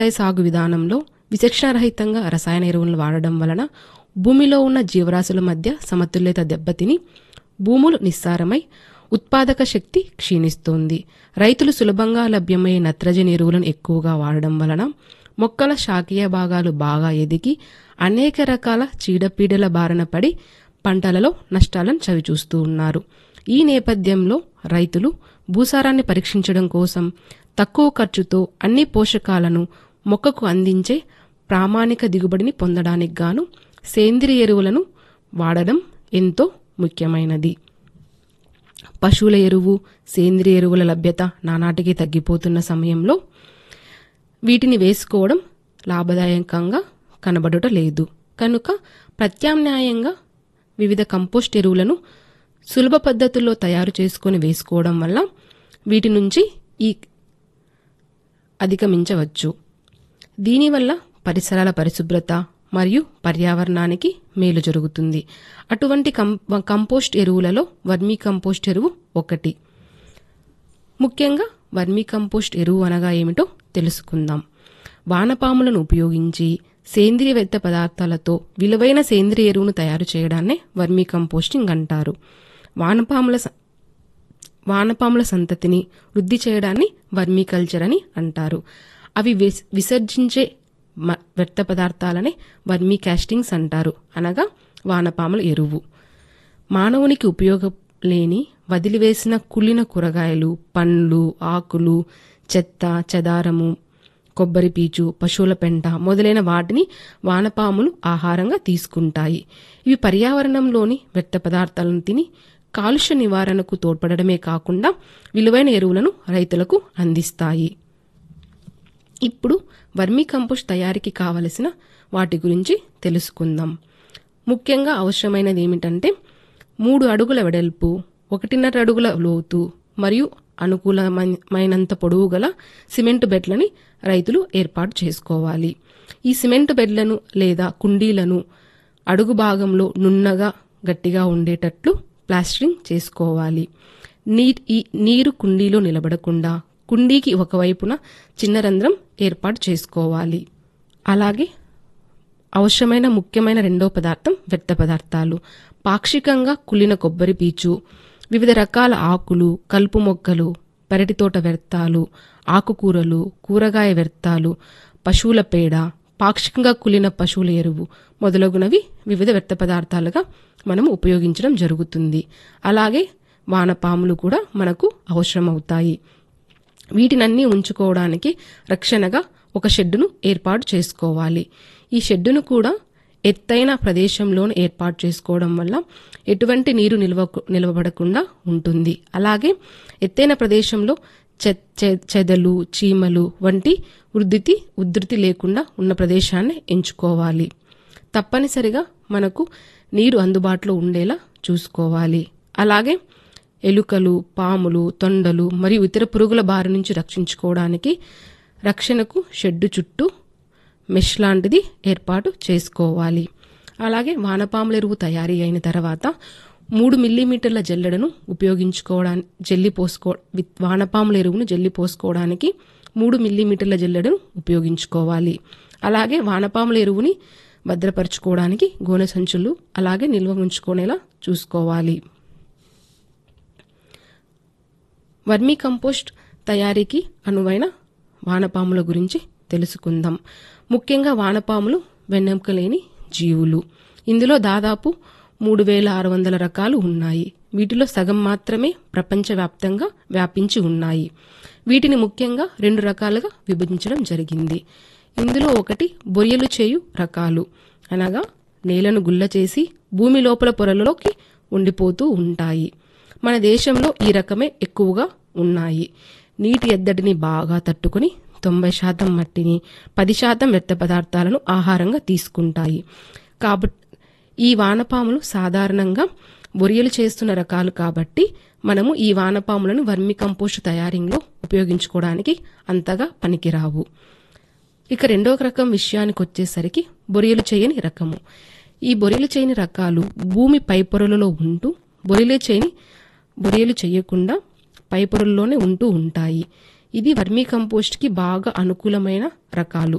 వ్యవసాయ సాగు విధానంలో విచక్షణారహితంగా రసాయన ఎరువులను వాడడం వలన భూమిలో ఉన్న జీవరాశుల మధ్య సమతుల్యత దెబ్బతిని భూములు నిస్సారమై ఉత్పాదక శక్తి క్షీణిస్తోంది రైతులు సులభంగా లభ్యమయ్యే నత్రజని ఎరువులను ఎక్కువగా వాడడం వలన మొక్కల శాఖీయ భాగాలు బాగా ఎదిగి అనేక రకాల చీడపీడల బారిన పడి పంటలలో నష్టాలను చవిచూస్తూ ఉన్నారు ఈ నేపథ్యంలో రైతులు భూసారాన్ని పరీక్షించడం కోసం తక్కువ ఖర్చుతో అన్ని పోషకాలను మొక్కకు అందించే ప్రామాణిక దిగుబడిని పొందడానికి గాను సేంద్రియ ఎరువులను వాడడం ఎంతో ముఖ్యమైనది పశువుల ఎరువు సేంద్రియ ఎరువుల లభ్యత నానాటికి తగ్గిపోతున్న సమయంలో వీటిని వేసుకోవడం లాభదాయకంగా కనబడుట లేదు కనుక ప్రత్యామ్నాయంగా వివిధ కంపోస్ట్ ఎరువులను సులభ పద్ధతుల్లో తయారు చేసుకొని వేసుకోవడం వల్ల వీటి నుంచి ఈ అధిగమించవచ్చు దీనివల్ల పరిసరాల పరిశుభ్రత మరియు పర్యావరణానికి మేలు జరుగుతుంది అటువంటి కం కంపోస్ట్ ఎరువులలో వర్మీ కంపోస్ట్ ఎరువు ఒకటి ముఖ్యంగా వర్మీ కంపోస్ట్ ఎరువు అనగా ఏమిటో తెలుసుకుందాం వానపాములను ఉపయోగించి సేంద్రియ వ్యర్థ పదార్థాలతో విలువైన సేంద్రియ ఎరువును తయారు చేయడాన్నే వర్మీ కంపోస్టింగ్ అంటారు వానపాముల స- వానపాముల సంతతిని వృద్ధి చేయడాన్ని వర్మీ కల్చర్ అని అంటారు అవి విస్- విసర్జించే మ- వ్యర్థ పదార్థాలనే వర్మీ కాస్టింగ్స్ అంటారు అనగా వానపాముల ఎరువు మానవునికి ఉపయోగం లేని వదిలివేసిన కుళ్ళిన కూరగాయలు పండ్లు ఆకులు చెత్త చెదారము కొబ్బరి పీచు పశువుల పెంట మొదలైన వాటిని వానపాములు ఆహారంగా తీసుకుంటాయి ఇవి పర్యావరణంలోని వ్యర్థ పదార్థాలను తిని కాలుష్య నివారణకు తోడ్పడమే కాకుండా విలువైన ఎరువులను రైతులకు అందిస్తాయి ఇప్పుడు వర్మీ కంపోస్ట్ తయారీకి కావలసిన వాటి గురించి తెలుసుకుందాం ముఖ్యంగా అవసరమైనది ఏమిటంటే మూడు అడుగుల వెడల్పు ఒకటిన్నర అడుగుల లోతు మరియు అనుకూలమైనంత పొడవు గల సిమెంట్ బెడ్లని రైతులు ఏర్పాటు చేసుకోవాలి ఈ సిమెంట్ బెడ్లను లేదా కుండీలను అడుగు భాగంలో నున్నగా గట్టిగా ఉండేటట్లు ప్లాస్టరింగ్ చేసుకోవాలి నీ ఈ నీరు కుండీలో నిలబడకుండా కుండీకి ఒకవైపున చిన్న రంధ్రం ఏర్పాటు చేసుకోవాలి అలాగే అవసరమైన ముఖ్యమైన రెండో పదార్థం వ్యర్థ పదార్థాలు పాక్షికంగా కుళ్ళిన కొబ్బరి పీచు వివిధ రకాల ఆకులు కలుపు మొక్కలు పెరటి తోట వ్యర్థాలు ఆకుకూరలు కూరగాయ వ్యర్థాలు పశువుల పేడ పాక్షికంగా కుళ్ళిన పశువుల ఎరువు మొదలగునవి వివిధ వ్యర్థ పదార్థాలుగా మనం ఉపయోగించడం జరుగుతుంది అలాగే వానపాములు కూడా మనకు అవసరమవుతాయి వీటినన్నీ ఉంచుకోవడానికి రక్షణగా ఒక షెడ్డును ఏర్పాటు చేసుకోవాలి ఈ షెడ్డును కూడా ఎత్తైన ప్రదేశంలోనే ఏర్పాటు చేసుకోవడం వల్ల ఎటువంటి నీరు నిల్వ నిల్వబడకుండా ఉంటుంది అలాగే ఎత్తైన ప్రదేశంలో చె చె- చెదలు చీమలు వంటి ఉధృతి ఉధృతి లేకుండా ఉన్న ప్రదేశాన్ని ఎంచుకోవాలి తప్పనిసరిగా మనకు నీరు అందుబాటులో ఉండేలా చూసుకోవాలి అలాగే ఎలుకలు పాములు తొండలు మరియు ఇతర పురుగుల బారి నుంచి రక్షించుకోవడానికి రక్షణకు షెడ్డు చుట్టూ మెష్ లాంటిది ఏర్పాటు చేసుకోవాలి అలాగే వానపాముల ఎరువు తయారీ అయిన తర్వాత మూడు మిల్లీమీటర్ల జల్లెడను ఉపయోగించుకోవడానికి జల్లి పోసుకో విత్ వానపాముల ఎరువును జల్లి పోసుకోవడానికి మూడు మిల్లీమీటర్ల జల్లెడను ఉపయోగించుకోవాలి అలాగే వానపాముల ఎరువుని భద్రపరచుకోవడానికి గోనె సంచులు అలాగే నిల్వ ఉంచుకునేలా చూసుకోవాలి వర్మీ కంపోస్ట్ తయారీకి అనువైన వానపాముల గురించి తెలుసుకుందాం ముఖ్యంగా వానపాములు వెన్నెముక లేని జీవులు ఇందులో దాదాపు మూడు వేల ఆరు వందల రకాలు ఉన్నాయి వీటిలో సగం మాత్రమే ప్రపంచవ్యాప్తంగా వ్యాపించి ఉన్నాయి వీటిని ముఖ్యంగా రెండు రకాలుగా విభజించడం జరిగింది ఇందులో ఒకటి బొరియలు చేయు రకాలు అనగా నేలను గుల్ల చేసి భూమి లోపల పొరలలోకి ఉండిపోతూ ఉంటాయి మన దేశంలో ఈ రకమే ఎక్కువగా ఉన్నాయి నీటి ఎద్దడిని బాగా తట్టుకొని తొంభై శాతం మట్టిని పది శాతం వ్యర్థ పదార్థాలను ఆహారంగా తీసుకుంటాయి కాబట్టి ఈ వానపాములు సాధారణంగా బొరియలు చేస్తున్న రకాలు కాబట్టి మనము ఈ వానపాములను వర్మి కంపోస్ట్ తయారీలో ఉపయోగించుకోవడానికి అంతగా పనికిరావు ఇక రెండవ రకం విషయానికి వచ్చేసరికి బొరియలు చేయని రకము ఈ బొరియలు చేయని రకాలు భూమి పైపొరలలో ఉంటూ బొరియలు చేయని బొరియలు చేయకుండా పైపొరల్లోనే ఉంటూ ఉంటాయి ఇది వర్మీ కంపోస్ట్కి బాగా అనుకూలమైన రకాలు